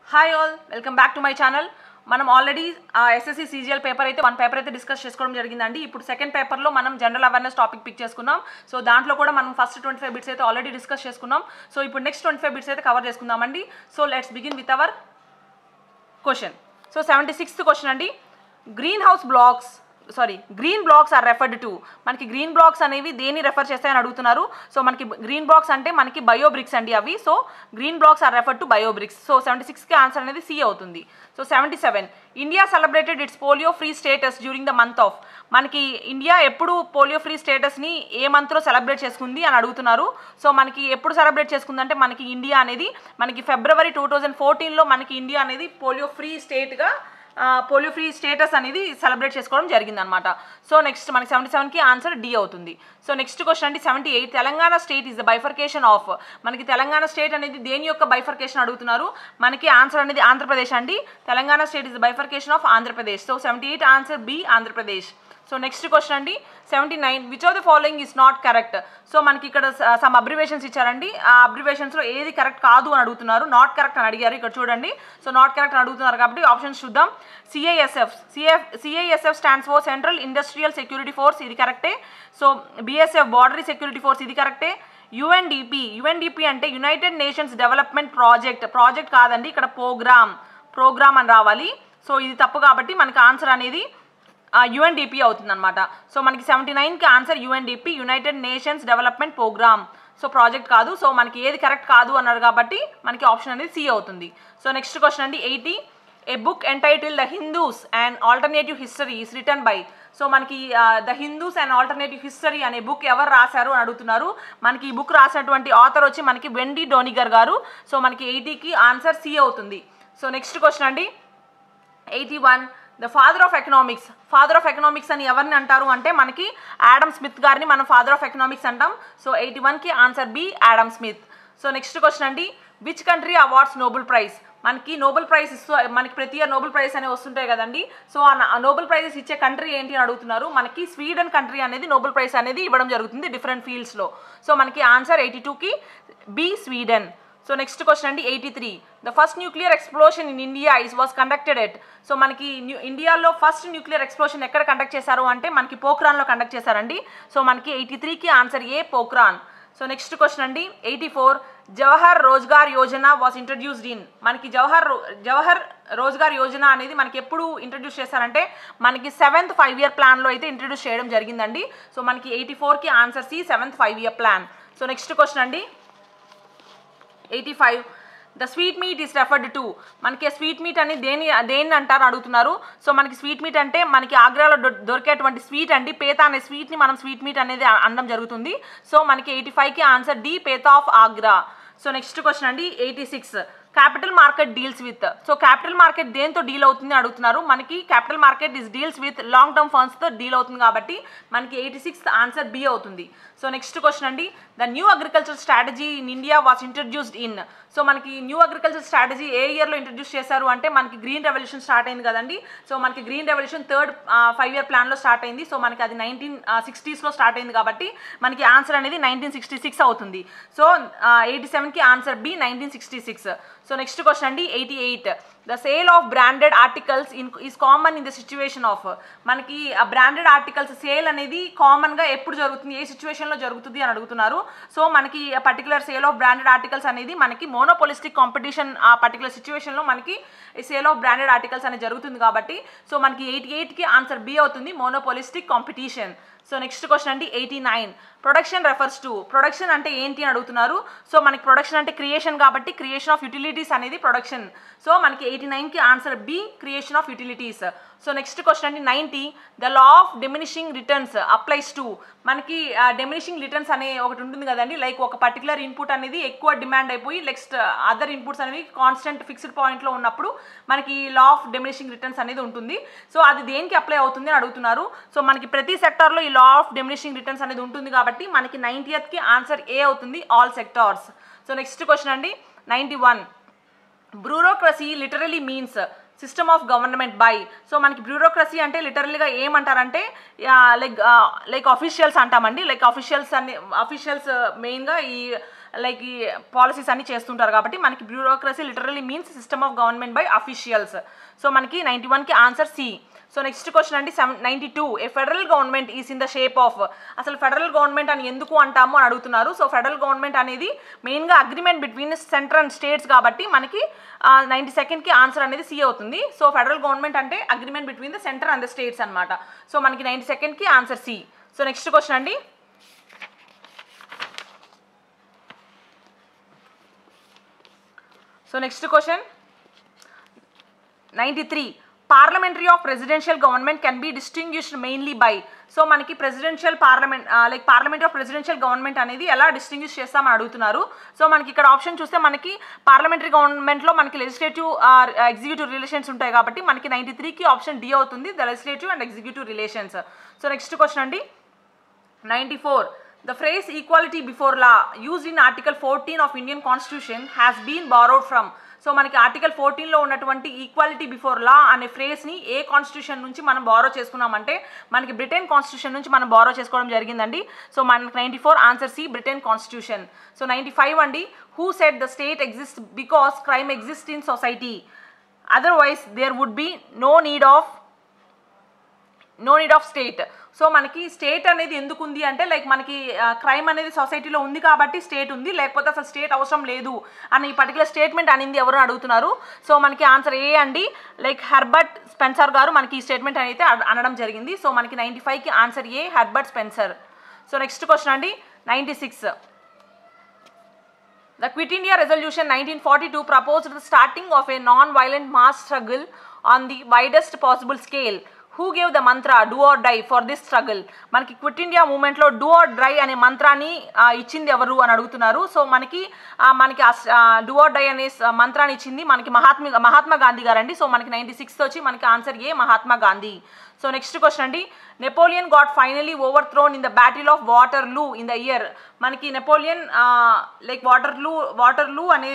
Hi all welcome back to my channel మనం already SSC CGL paper అయితే one paper అయితే discuss చేసుకోవడం జరిగిందండి ఇప్పుడు సెకండ్ పేపర్లో మనం జనరల్ అవేర్నెస్ టాపిక్ పిక్ చేసుకున్నాం సో దాంట్లో కూడా మనం ఫస్ట్ ట్వంటీ ఫైవ్ బిట్స్ అయితే ఆల్రెడీ డిస్కస్ చేసుకున్నాం సో ఇప్పుడు నెక్స్ట్ ట్వంటీ ఫైవ్ బిట్స్ అయితే కవర్ చేసుకుందామండి so let's begin with our question so seventy sixth question అండి green house blocks sorry green blocks are referred to మనకి green blocks అనేవి దేని refer చేస్తాయని అడుగుతున్నారు సో మనకి గ్రీన్ బ్లాక్స్ అంటే మనకి బయో బ్రిక్స్ అండి అవి so green blocks are refer to bio bricks so seventy సిక్స్కి ఆన్సర్ అనేది సి అవుతుంది so seventy seven India celebrated its polio free status during the month of మనకి ఇండియా ఎప్పుడు పోలియో ఫ్రీ స్టేటస్ని ఏ మంత్లో సెలబ్రేట్ చేసుకుంది అని అడుగుతున్నారు సో మనకి ఎప్పుడు సెలబ్రేట్ చేసుకుందంటే మనకి ఇండియా అనేది మనకి ఫిబ్రవరి టూ థౌజండ్ ఫోర్టీన్లో మనకి ఇండియా అనేది పోలియో ఫ్రీ స్టేట్గా పోలియో ఫ్రీ స్టేటస్ అనేది సెలబ్రేట్ చేసుకోవడం జరిగిందనమాట సో నెక్స్ట్ మనకి సెవెంటీ సెవెన్కి ఆన్సర్ డి అవుతుంది సో నెక్స్ట్ క్వశ్చన్ అండి seventy eight Telangana state is the bifurcation of మనకి తెలంగాణ స్టేట్ అనేది దేని యొక్క బైఫర్కేషన్ అడుగుతున్నారు మనకి ఆన్సర్ అనేది ఆంధ్రప్రదేశ్ అండి Telangana state is the bifurcation of Andhra Pradesh so seventy eight answer B Andhra Pradesh so next question అండి seventy nine which of the following is not correct so మనకి ఇక్కడ సమ్ అబ్రివేషన్స్ ఇచ్చారండి ఆ అబ్రివేషన్స్లో ఏది కరెక్ట్ కాదు అని అడుగుతున్నారు నాట్ కరెక్ట్ అని అడిగారు ఇక్కడ చూడండి సో నాట్ కరెక్ట్ అని అడుగుతున్నారు కాబట్టి ఆప్షన్స్ చూద్దాం CISF CF CISF stands for central industrial security force ఇది కరెక్టే so BSF border security force ఇది కరెక్టే యుఎన్డిపి యుఎన్డిపి అంటే united nations development project project కాదండి ఇక్కడ ప్రోగ్రామ్ ప్రోగ్రామ్ అని రావాలి సో ఇది తప్పు కాబట్టి మనకి ఆన్సర్ అనేది యుఎన్డిపి అవుతుందన్నమాట సో మనకి సెవెంటీ నైన్కి answer UNDP united nations development programme so project కాదు సో మనకి ఏది కరెక్ట్ కాదు అన్నారు కాబట్టి మనకి ఆప్షన్ అనేది సి అవుతుంది సో నెక్స్ట్ క్వశ్చన్ అండి eighty a book entitled the Hindus and alternative history is written by so మనకి the Hindus and alternative history అనే బుక్ ఎవరు రాశారు అని అడుగుతున్నారు మనకి ఈ బుక్ రాసినటువంటి ఆథర్ వచ్చి మనకి వెండి డోనిగర్ గారు సో మనకి ఎయిటీకి ఆన్సర్ సి అవుతుంది సో నెక్స్ట్ క్వశ్చన్ అండి eighty one the father of economics father of economics అని ఎవరిని అంటారు అంటే మనకి యాడమ్ స్మిత్ గారిని మనం ఫాదర్ ఆఫ్ ఎకనామిక్స్ అంటాం సో ఎయిటీ వన్కి answer B Adam Smith so next question అండి which country awards Nobel prize మనకి నోబెల్ ప్రైజ్ ఇస్తూ మనకి ప్రతి ఇయర్ నోబెల్ ప్రైజ్ అనేవి వస్తుంటాయి కదండి సో ఆ నోబెల్ ప్రైజెస్ ఇచ్చే కంట్రీ ఏంటి అని అడుగుతున్నారు మనకి స్వీడన్ కంట్రీ అనేది నోబెల్ ప్రైజ్ అనేది ఇవ్వడం జరుగుతుంది డిఫరెంట్ ఫీల్డ్స్లో సో మనకి ఆన్సర్ ఎయిటీ టూకి B Sweden so next question అండి eighty three the first nuclear explosion in India is was conducted at so మనకి న్యూ ఇండియాలో ఫస్ట్ న్యూక్లియర్ ఎక్స్ప్లోషన్ ఎక్కడ కండక్ట్ చేశారు అంటే మనకి పోఖ్రాన్లో కండక్ట్ చేశారండి సో మనకి ఎయిటీ త్రీకి answer A Pokhran so next question అండి eighty four Jawahar Rozgar Yojana was introduced in మనకి జవహర్ జవహర్ రోజ్గార్ యోజన అనేది మనకి ఎప్పుడు ఇంట్రడ్యూస్ చేశారంటే మనకి సెవెంత్ ఫైవ్ ఇయర్ ప్లాన్లో అయితే ఇంట్రడ్యూస్ చేయడం జరిగిందండి సో మనకి ఎయిటీ ఫోర్కి answer C seventh five year plan so next question అండి eighty five the sweet meat is referred to మనకి స్వీట్ మీట్ అని దేని దేన్ని అంటారు అడుగుతున్నారు సో మనకి స్వీట్ మీట్ అంటే మనకి ఆగ్రాలో దొరికేటువంటి స్వీట్ అండి పేత అనే స్వీట్ని మనం స్వీట్ మీట్ అనేది అనడం జరుగుతుంది సో మనకి ఎయిటీ ఫైవ్కి ఆన్సర్ డి పేత of Agra so next question అండి eighty six capital market deals with so capital market దేంతో డీల్ అవుతుంది అడుగుతున్నారు మనకి capital market is deals with long term ఫండ్స్తో డీల్ అవుతుంది కాబట్టి మనకి ఎయిటీ సిక్స్ ఆన్సర్ బి అవుతుంది సో నెక్స్ట్ క్వశ్చన్ అండి the new agriculture strategy in India was introduced in so మనకి న్యూ అగ్రికల్చర్ స్ట్రాటజీ ఏ ఇయర్లో ఇంట్రడ్యూస్ చేశారు అంటే మనకి గ్రీన్ రెవల్యూషన్ స్టార్ట్ అయింది కదండి సో మనకి green revolution third five year ప్లాన్లో స్టార్ట్ అయింది సో మనకి అది నైన్టీన్ సిక్స్టీస్లో స్టార్ట్ అయింది కాబట్టి మనకి ఆన్సర్ అనేది నైన్టీన్ సిక్స్టీ సిక్స్ అవుతుంది సో ఎయిటీ సెవెన్కి answer B nineteen sixty six so next question అండి eighty eight the sale of branded articles in is common in the situation of మనకి ఆ బ్రాండెడ్ ఆర్టికల్స్ సేల్ అనేది కామన్గా ఎప్పుడు జరుగుతుంది ఏ సిచ్యువేషన్లో జరుగుతుంది అని అడుగుతున్నారు సో మనకి particular sale of branded articles అనేది మనకి మోనోపోలిస్టిక్ కాంపిటీషన్ ఆ పర్టికులర్ సిచ్యువేషన్లో మనకి సేల్ ఆఫ్ బ్రాండెడ్ ఆర్టికల్స్ అనేది జరుగుతుంది కాబట్టి సో మనకి ఎయిటీ ఎయిట్కి ఆన్సర్ బి అవుతుంది monopolistic competition so next question అండి eighty nine production refers to production అంటే ఏంటి అని అడుగుతున్నారు సో మనకి ప్రొడక్షన్ అంటే క్రియేషన్ కాబట్టి క్రియేషన్ ఆఫ్ యుటిలిటీస్ అనేది ప్రొడక్షన్ సో మనకి ఎయిటీ నైన్కి answer B creation of utilities so next question అండి ninety the law of diminishing returns applies to మనకి డెమినిషింగ్ రిటర్న్స్ అనే ఒకటి ఉంటుంది కదండి లైక్ ఒక పర్టికులర్ ఇన్పుట్ అనేది ఎక్కువ డిమాండ్ అయిపోయి నెక్స్ట్ అదర్ ఇన్పుట్స్ అనేవి కాన్స్టెంట్ ఫిక్స్డ్ పాయింట్లో ఉన్నప్పుడు మనకి లా ఆఫ్ డెమినిషింగ్ రిటర్న్స్ అనేది ఉంటుంది సో అది దేనికి అప్లై అవుతుంది అని అడుగుతున్నారు సో మనకి ప్రతి సెక్టార్లో ఈ లా ఆఫ్ డెమినిషింగ్ రిటర్న్స్ అనేది ఉంటుంది కాబట్టి మనకి నైంటీయత్కి ఆన్సర్ ఏ అవుతుంది all sectors so next question అండి ninety one bureaucracy literally means system of government by so మనకి బ్యూరోక్రసీ అంటే లిటరల్గా ఏమంటారంటే లైక్ లైక్ అఫీషియల్స్ అంటామండి లైక్ అఫీషియల్స్ అన్ని అఫీషియల్స్ మెయిన్గా ఈ లైక్ ఈ పాలసీస్ అన్ని చేస్తుంటారు కాబట్టి మనకి bureaucracy literally means system of government by officials so మనకి నైంటీ వన్కి answer C so next question అండి seven ninety two a federal government is in the shape of అసలు ఫెడరల్ గవర్నమెంట్ అని ఎందుకు అంటాము అని అడుగుతున్నారు సో ఫెడరల్ గవర్నమెంట్ అనేది మెయిన్గా agreement between central and states కాబట్టి మనకి నైంటీ సెకండ్కి ఆన్సర్ అనేది సి అవుతుంది సో ఫెడరల్ గవర్నమెంట్ అంటే agreement between the centre and the states అనమాట సో మనకి నైంటీ సెకండ్కి answer C so next question అండి so next question ninety three parliamentary of presidential government can be distinguished mainly by so మనకి presidential parliament like parliament of presidential government అనేది ఎలా distinguish చేస్తామని అడుగుతున్నారు so మనకి ఇక్కడ ఆప్షన్ చూస్తే మనకి పార్లమెంటరీ గవర్నమెంట్లో మనకి లెజిస్లేటివ్ ఎగ్జిక్యూటివ్ రిలేషన్స్ ఉంటాయి కాబట్టి మనకి నైంటీ త్రీకి ఆప్షన్ డి అవుతుంది the legislative and executive relations so next question అండి ninety four the phrase equality before law used in article fourteen of Indian constitution has been borrowed from so మనకి article ఫోర్టీన్లో ఉన్నటువంటి equality before లా అనే ఫ్రేజ్ని ఏ constitution నుంచి మనం borrow చేసుకున్నామంటే మనకి Britain constitution నుంచి మనం బారో చేసుకోవడం జరిగిందండి సో మనకి ninety four answer C Britain constitution so ninety five అండి who said the state exist because crime exist in society otherwise there would be no need of no need of state so మనకి state అనేది ఎందుకు ఉంది అంటే like మనకి crime అనేది సొసైటీలో ఉంది కాబట్టి స్టేట్ ఉంది లేకపోతే అసలు స్టేట్ అవసరం లేదు అని ఈ పర్టికులర్ స్టేట్మెంట్ అనింది ఎవరు అడుగుతున్నారు సో మనకి ఆన్సర్ ఏ అండి లైక్ హెర్బర్ట్ స్పెన్సర్ గారు మనకి ఈ స్టేట్మెంట్ అయితే అన- అనడం జరిగింది సో మనకి నైంటీ ఫైవ్కి answer A Herbert Spencer so next question అండి ninety six The Quit India Resolution 1942 proposed the starting of a non-violent mass struggle on the widest possible scale. Who gave the mantra do or die for this struggle మనకి quit India మూమెంట్లో do or die అనే మంత్రాన్ని ఆ, ఇచ్చింది ఎవరు అని అడుగుతున్నారు so మనకి ఆ, మనకి డూ ఆర్ డై అనే స- మంత్రాన్ని ఇచ్చింది మనకి మహాత్మా మహాత్మా గాంధీ గారండి సో మనకి నైంటీ సిక్స్త్ వచ్చి మనకి answer A Mahatma Gandhi so next question అండి Napoleon got finally overthrown in the battle of Waterloo in the year మనకి Napoleon like Waterloo Waterloo అనే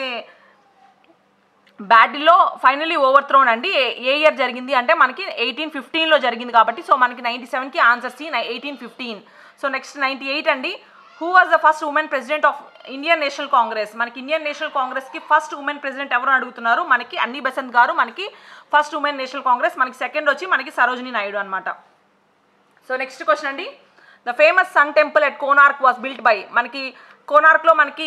బ్యాటిల్లో ఫైనలీ ఓవర్ థ్రోన్ అండి ఏ- ఏ year జరిగింది అంటే మనకి eighteen ఫిఫ్టీన్లో జరిగింది కాబట్టి సో మనకి నైంటీ సెవెన్కి answer C eighteen fifteen so next ninety eight అండి who was the first women president of Indian National Congress మనకి ఇండియన్ నేషనల్ కాంగ్రెస్కి ఫస్ట్ ఉమెన్ ప్రెసిడెంట్ ఎవరు అని అడుగుతున్నారు మనకి అన్ని బెసంత్ గారు మనకి ఫస్ట్ ఉమెన్ నేషనల్ కాంగ్రెస్ మనకి సెకండ్ వచ్చి మనకి సరోజిని నాయుడు అనమాట సో నెక్స్ట్ క్వశ్చన్ అండి the famous sun temple at Konark was built by మనకి కోనార్క్లో మనకి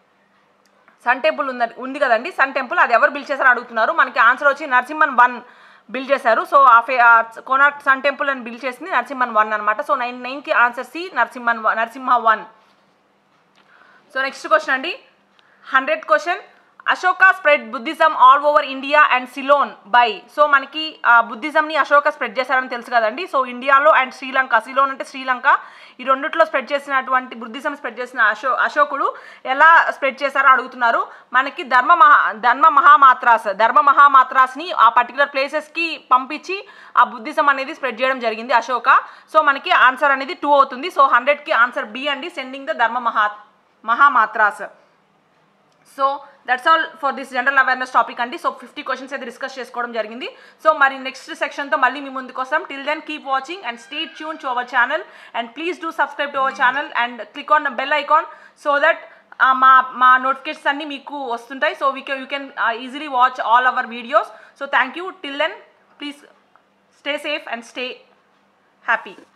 సన్ టెంపుల్ ఉంది ఉంది కదండి సన్ టెంపుల్ అది ఎవరు బిల్డ్ చేశారో అడుగుతున్నారు మనకి ఆన్సర్ వచ్చి నరసింహన్ వన్ బిల్డ్ చేశారు సో ఆ ఫే కోనార్క్ సన్ టెంపుల్ అని బిల్డ్ చేసింది నరసింహన్ వన్ అనమాట సో నైన్ నైన్కి answer C Narasimhan Narasimha one so next question అండి hundred question Ashoka spread Buddhism all over India and Ceylon by so మనకి ఆ బుద్ధిజంని అశోక స్ప్రెడ్ చేశారని తెలుసు కదండి సో ఇండియాలో అండ్ శ్రీలంక సిలోన్ అంటే శ్రీలంక ఈ రెండిట్లో స్ప్రెడ్ చేసినటువంటి బుద్ధిజం స్ప్రెడ్ చేసిన అశో అశోకుడు ఎలా స్ప్రెడ్ చేశారో అడుగుతున్నారు మనకి ధర్మ మహా ధర్మ మహామాత్రాస్ ధర్మ మహామాత్రాస్ని ఆ పర్టికులర్ ప్లేసెస్కి పంపించి ఆ బుద్ధిజం అనేది స్ప్రెడ్ చేయడం జరిగింది అశోక సో మనకి ఆన్సర్ అనేది టూ అవుతుంది సో హండ్రెడ్కి ఆన్సర్ బి అండి sending the dharma maha mahamatras so that's all for this general awareness topic అండి సో ఫిఫ్టీ క్వశ్చన్స్ అయితే డిస్కస్ చేసుకోవడం జరిగింది సో మరి నెక్స్ట్ సెక్షన్తో మళ్ళీ మీ ముందుకు వస్తాం till then keep watching and stay tune to our channel and please do subscribe to our channel and click on the bell icon so that మా మా నోటిఫికేషన్స్ అన్నీ మీకు వస్తుంటాయి so we can you can easily watch all our videos so thank you till then please stay safe and stay happy